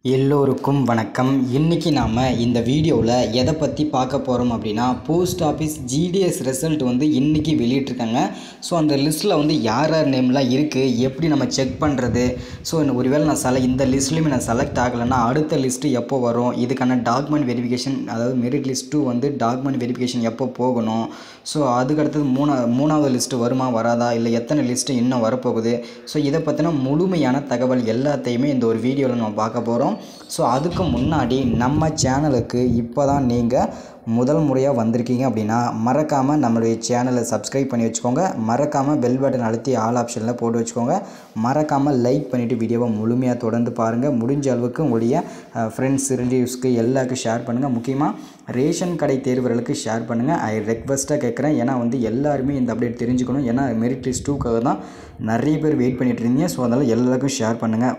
எல்லோருக்கும் வணக்கம் இன்றைக்கி நாம் இந்த வீடியோவில் எதை பற்றி பார்க்க போகிறோம் அப்படின்னா போஸ்ட் ஆஃபீஸ் ஜிடிஎஸ் ரிசல்ட் வந்து இன்றைக்கி வெளியிட்ருக்காங்க ஸோ அந்த லிஸ்ட்டில் வந்து யார் யார் நேம்லாம் இருக்குது எப்படி நம்ம செக் பண்ணுறது ஸோ ஒருவேளை நான் செல இந்த லிஸ்ட்லேயுமே நான் செலக்ட் ஆகலைன்னா அடுத்த லிஸ்ட்டு எப்போ வரும் இதுக்கான டாக்குமெண்ட் வெரிஃபிகேஷன் அதாவது மெரிட் லிஸ்ட் டூ வந்து டாக்குமெண்ட் வெரிஃபிகேஷன் எப்போ போகணும் ஸோ அதுக்கடுத்தது மூணா மூணாவது லிஸ்ட்டு வருமா வராதா இல்லை எத்தனை லிஸ்ட்டு இன்னும் வரப்போகுது ஸோ இதை பற்றின முழுமையான தகவல் எல்லாத்தையுமே இந்த ஒரு வீடியோவில் நம்ம பார்க்க போகிறோம் ஸோ அதுக்கு முன்னாடி நம்ம சேனலுக்கு இப்போ தான் நீங்கள் முதல் முறையாக வந்திருக்கீங்க அப்படின்னா மறக்காமல் நம்மளுடைய சேனலை சப்ஸ்கிரைப் பண்ணி வச்சுக்கோங்க மறக்காமல் பெல் பட்டன் அழுத்தி ஆல் ஆப்ஷனில் போட்டு வச்சுக்கோங்க மறக்காமல் லைக் பண்ணிவிட்டு வீடியோவை முழுமையாக தொடர்ந்து பாருங்கள் முடிஞ்ச அளவுக்கு உங்களுடைய ஃப்ரெண்ட்ஸ் ரிலேட்டிவ்ஸ்க்கு எல்லாருக்கும் ஷேர் பண்ணுங்கள் முக்கியமாக ரேஷன் கடை தேர்வர்களுக்கு ஷேர் பண்ணுங்கள் ஐ ரெக்வஸ்ட்டாக கேட்குறேன் ஏன்னா வந்து எல்லாருமே இந்த அப்டேட் தெரிஞ்சுக்கணும் ஏன்னா மெரிட் லிஸ்ட் டூக்காக தான் நிறைய பேர் வெயிட் பண்ணிட்டு இருந்தீங்க ஸோ அதனால் எல்லாருக்கும் ஷேர் பண்ணுங்கள்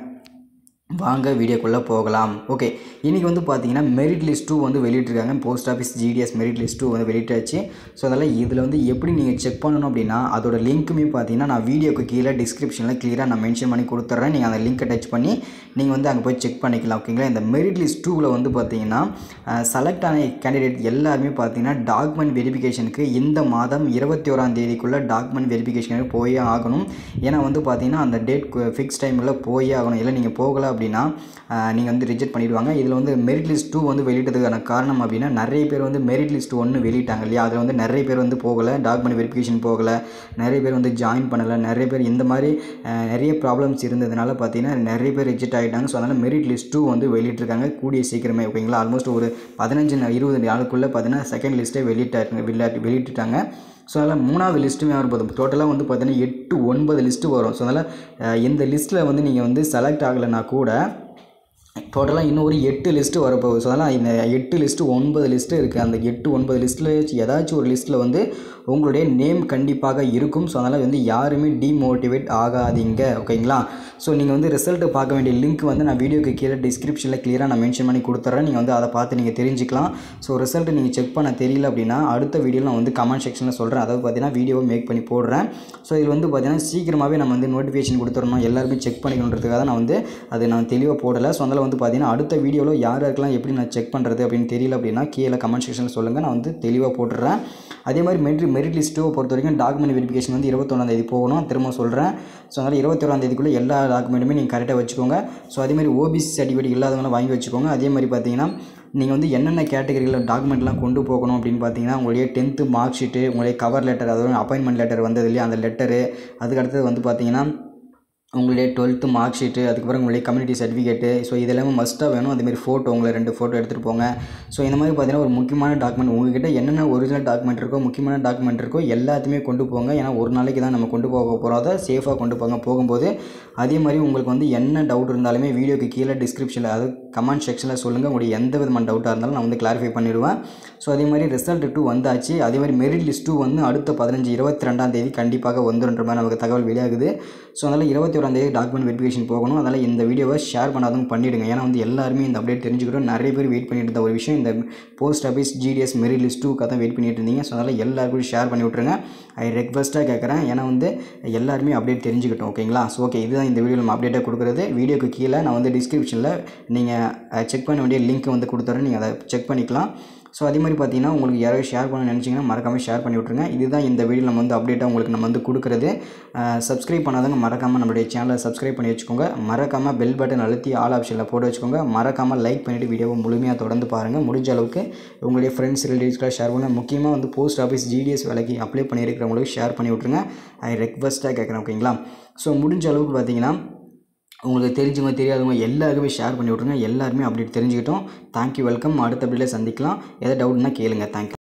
வாங்க வீடியோக்குள்ளே போகலாம் ஓகே இன்றைக்கி வந்து பார்த்தீங்கன்னா மெரிட் லிஸ்ட் டூ வந்து வெளியிட்ருக்காங்க post office GDS merit list two வந்து வெளியிட்டாச்சு ஸோ அதனால் இதில் வந்து எப்படி நீங்கள் செக் பண்ணணும் அப்படின்னா அதோட லிங்க்குமே பார்த்தீங்கன்னா நான் வீடியோக்கு கீழே டிஸ்கிரிப்ஷனில் கிளியராக நான் மென்ஷன் பண்ணி கொடுத்துட்றேன் நீங்கள் அந்த லிங்க்கை டச் பண்ணி நீங்கள் வந்து அங்கே போய் செக் பண்ணிக்கலாம் ஓகேங்களா இந்த மெரிட் லிஸ்ட் டூவில் வந்து பார்த்தீங்கன்னா செலக்ட் ஆன கேண்டிடேட் எல்லாருமே பார்த்தீங்கன்னா டாக்குமெண்ட் வெரிஃபிகேஷனுக்கு இந்த மாதம் இருபத்தி ஓராம் தேதிக்குள்ளே டாக்குமெண்ட் வெரிஃபிகேஷனுக்கு போயே ஆகணும் ஏன்னா வந்து பார்த்தீங்கன்னா அந்த டேட் ஃபிக்ஸ் டைமில் போயே ஆகணும் இல்லை நீங்கள் போகலை அப்படின்னா நீங்கள் வந்து ரிஜெக்ட் பண்ணிடுவாங்க இதில் வந்து மெரிட் லிஸ்ட் டூ வந்து வெளியிட்டதுக்கான காரணம் அப்படின்னா நிறைய பேர் வந்து மெரிட் லிஸ்ட் ஒன்று வெளியிட்டாங்க இல்லையா அதில் வந்து நிறைய பேர் வந்து போகலை டாக்குமெண்ட் வெரிஃபிகேஷன் போகலை நிறைய பேர் வந்து ஜாயின் பண்ணலை நிறைய பேர் இந்த மாதிரி அஹ், நிறைய ப்ராப்ளம்ஸ் இருந்ததுனால பார்த்தீங்கன்னா நிறைய பேர் ரிஜெக்ட் ஆகிட்டாங்க ஸோ அதனால் மெரிட் லிஸ்ட் டூ வந்து வெளியிட்டிருக்காங்க கூடிய சீக்கிரமே ஓகேங்களா ஆல்மோஸ்ட் ஒரு பதினஞ்சு நா- இருபது நாளுக்குள்ளே பார்த்தீங்கன்னா செகண்ட் லிஸ்ட்டே வெளியிட்டாங்க வெளியிட்டு வெளியிட்டுட்டாங்க ஸோ அதில் மூணாவது லிஸ்ட்டுமே வரும்போது டோட்டலாக வந்து பார்த்தீங்கன்னா எட்டு ஒன்பது லிஸ்ட்டு வரும் ஸோ அதனால் அஹ், இந்த லிஸ்ட்டில் வந்து நீங்கள் வந்து செலக்ட் ஆகலைன்னா கூட டோட்டலாக இன்னும் ஒரு எட்டு லிஸ்ட்டு வரப்போகுது ஸோ அதனால் இந்த எட்டு லிஸ்ட்டு ஒன்பது லிஸ்ட்டு இருக்குது அந்த எட்டு ஒன்பது லிஸ்ட்டில் ஏதாச்சும் ஒரு லிஸ்ட்டில் வந்து உங்களுடைய நேம் கண்டிப்பாக இருக்கும் ஸோ அதனால் வந்து யாருமே டிமோட்டிவேட் ஆகாதீங்க ஓகேங்களா ஸோ நீங்கள் வந்து ரிசல்ட்டு பார்க்க வேண்டிய லிங்க் வந்து நான் வீடியோக்கு கீழே டிஸ்கிரிப்ஷனில் கிளியராக நான் மென்ஷன் பண்ணி கொடுத்துட்றேன் நீங்கள் வந்து அதை பார்த்து நீங்கள் தெரிஞ்சுக்கலாம் ஸோ ரிசல்ட்டு நீங்கள் செக் பண்ண தெரியல அப்படின்னா அடுத்த வீடியோவில் நான் வந்து கமெண்ட் செக்ஷனில் சொல்கிறேன் அதாவது பார்த்தீங்கன்னா வீடியோவை மேக் பண்ணி போடுறேன் ஸோ இது வந்து பார்த்தீங்கன்னா சீக்கிரமாகவே நம்ம வந்து நோட்டிஃபிகேஷன் கொடுத்துடணும் எல்லாருமே செக் பண்ணிக்கணுன்றதுக்காக நான் வந்து அது நான் தெளிவாக போடலை ஸோ அதனால் வந்து பார்த்தீங்கன்னா அடுத்த வீடியோவில் யார் யாருக்கெல்லாம் எப்படி நான் செக் பண்ணுறது அப்படின்னு தெரியல அப்படின்னா கீழே கமெண்ட் செக்ஷனில் சொல்லுங்கள் நான் வந்து தெளிவாக போட்டுடுறேன் அதே மாதிரி மெரிட் மெரிட் லிஸ்ட்டோ பொறுத்த வரைக்கும் டாக்குமெண்ட் வெரிஃபிகேஷன் வந்து இருபத்தொன்னாந்தேதி போகணும் திரும்ப சொல்கிறேன் ஸோ அதனால் இருபத்தொராந்தேதிக்குள்ளே எல்லா டாக்குமெண்ட்டுமே நீங்கள் கரெக்டாக வச்சுக்கோங்க ஸோ அதே மாதிரி ஓபிசி சர்டிஃபிகேட் இல்லாதவங்களாம் வாங்கி வச்சுக்கோங்க அதே மாதிரி பார்த்தீங்கன்னா நீங்கள் வந்து என்னென்ன கேட்டகரியில் டாக்குமெண்ட்லாம் கொண்டு போகணும் அப்படின்னு பார்த்தீங்கன்னா உங்களுடைய டென்த்து மார்க் ஷீட்டு உங்களுடைய கவர் லெட்டர் அதாவது அப்பாயின்மெண்ட் லெட்டர் வந்தது இல்லையா அந்த லெட்டரு அதுக்கடுத்தது வந்து பார்த்தீங்கன்னா உங்களுடைய டுவெல்த்து மார்க் ஷீட்டு அதுக்கப்புறம் உங்களுடைய கம்யூனிட்டி சர்டிஃபிகேட்டு ஸோ இதெல்லாமே மஸ்ட்டாக வேணும் அதேமாதிரி ஃபோட்டோ உங்களை ரெண்டு ஃபோட்டோ எடுத்துகிட்டு போங்க ஸோ இந்த மாதிரி பார்த்தீங்கன்னா ஒரு முக்கியமான டாக்குமெண்ட் உங்ககிட்ட என்னென்ன ஒரிஜினல் டாக்குமெண்ட் இருக்கோ முக்கியமான டாக்குமெண்ட் இருக்கோ எல்லாத்தையுமே கொண்டு போங்க ஏன்னா ஒரு நாளைக்கு தான் நம்ம கொண்டு போக போகிறோம் அதை சேஃபாக கொண்டு போங்க போகும்போது அதே மாதிரி உங்களுக்கு வந்து என்ன டவுட் இருந்தாலுமே வீடியோக்கு கீழே டிஸ்கிரிப்ஷனில் அது கமெண்ட் செக்ஷனில் சொல்லுங்கள் உங்களுக்கு எந்த விதமான டவுட்டாக இருந்தாலும் நான் வந்து கிளாரிஃபை பண்ணிடுவேன் ஸோ அதே மாதிரி ரிசல்ட் டூ வந்தாச்சு அதே மாதிரி மெரிட் லிஸ்ட் டூ வந்து அடுத்த பதினஞ்சு இருபத்தி ரெண்டாம் தேதி கண்டிப்பாக வந்துருன்ற மாதிரி நமக்கு தகவல் வெளியாகுது ஸோ அதனால் இருபத்தி ஓராம் தேதி டாக்குமெண்ட் வெரிஃபிகேஷன் போகணும் அதனால் இந்த வீடியோவை ஷேர் பண்ணாதவங்க பண்ணிவிடுங்க ஏன்னா வந்து எல்லாருமே இந்த அப்டேட் தெரிஞ்சுக்கிட்டோம் நிறைய பேர் வெயிட் பண்ணிட்டு இருந்த ஒரு விஷயம் இந்த post office GDS merit list டூக்காக தான் வெயிட் பண்ணிட்டு இருந்தீங்க ஸோ அதனால் எல்லாருக்கும் ஷேர் பண்ணி விட்ருங்க ஐ ரெக்வஸ்ட்டாக கேட்குறேன் ஏன்னா வந்து எல்லாருமே அப்டேட் தெரிஞ்சுக்கிட்டோம் ஓகேங்களா ஸோ ஓகே இதுதான் இந்த வீடியோ நம்ம அப்டேட்டாக கொடுக்குறது வீடியோக்கு கீழே நான் வந்து டிஸ்கிரிப்ஷனில் நீங்கள் செக் பண்ண வேண்டிய லிங்க் வந்து கொடுத்துறேன் நீங்கள் அதை செக் பண்ணிக்கலாம் ஸோ அதே மாதிரி பார்த்தீங்கன்னா உங்களுக்கு யாராவது ஷேர் பண்ண நினச்சிங்கன்னா மறக்காமல் ஷேர் பண்ணி விட்ருங்க இதுதான் இந்த வீடியோ நம்ம வந்து அப்டேட்டாக உங்களுக்கு நம்ம வந்து கொடுக்குறது சப்ஸ்கிரைப் பண்ணாதவங்க மறக்காமல் நம்மளுடைய சேனலை சப்ஸ்கிரைப் பண்ணி வச்சுக்கோங்க மறக்காமல் பெல் பட்டன் அழுத்தி ஆல் ஆப்ஷனில் போட்டு வச்சுக்கோங்க மறக்காமல் லைக் பண்ணிவிட்டு வீடியோவை முழுமையாக தொடர்ந்து பாருங்கள் முடிஞ்ச அளவுக்கு உங்களுடைய ஃப்ரெண்ட்ஸ் ரிலேட்டிவ்ஸ்க்கெலாம் ஷேர் பண்ணுங்கள் முக்கியமாக வந்து போஸ்ட் ஆஃபீஸ் ஜிடிஎஸ் வேலைக்கு அப்ளை பண்ணியிருக்கிறவங்களுக்கு ஷேர் பண்ணி விட்ருங்க ஐ ரெக்வஸ்ட்டாக கேட்குறேன் ஓகேங்களா ஸோ முடிஞ்ச அளவுக்கு பார்த்தீங்கன்னா உங்களுக்கு தெரிஞ்சவங்க தெரியாதவங்க எல்லாருக்குமே ஷேர் பண்ணி விட்ருங்க எல்லாருமே அப்டேட் தெரிஞ்சுக்கிட்டோம் தேங்க்யூ வெல்கம் அடுத்த அப்டேட்டில் சந்திக்கலாம் எதாவது டவுட்னா கேளுங்க தேங்க்யூ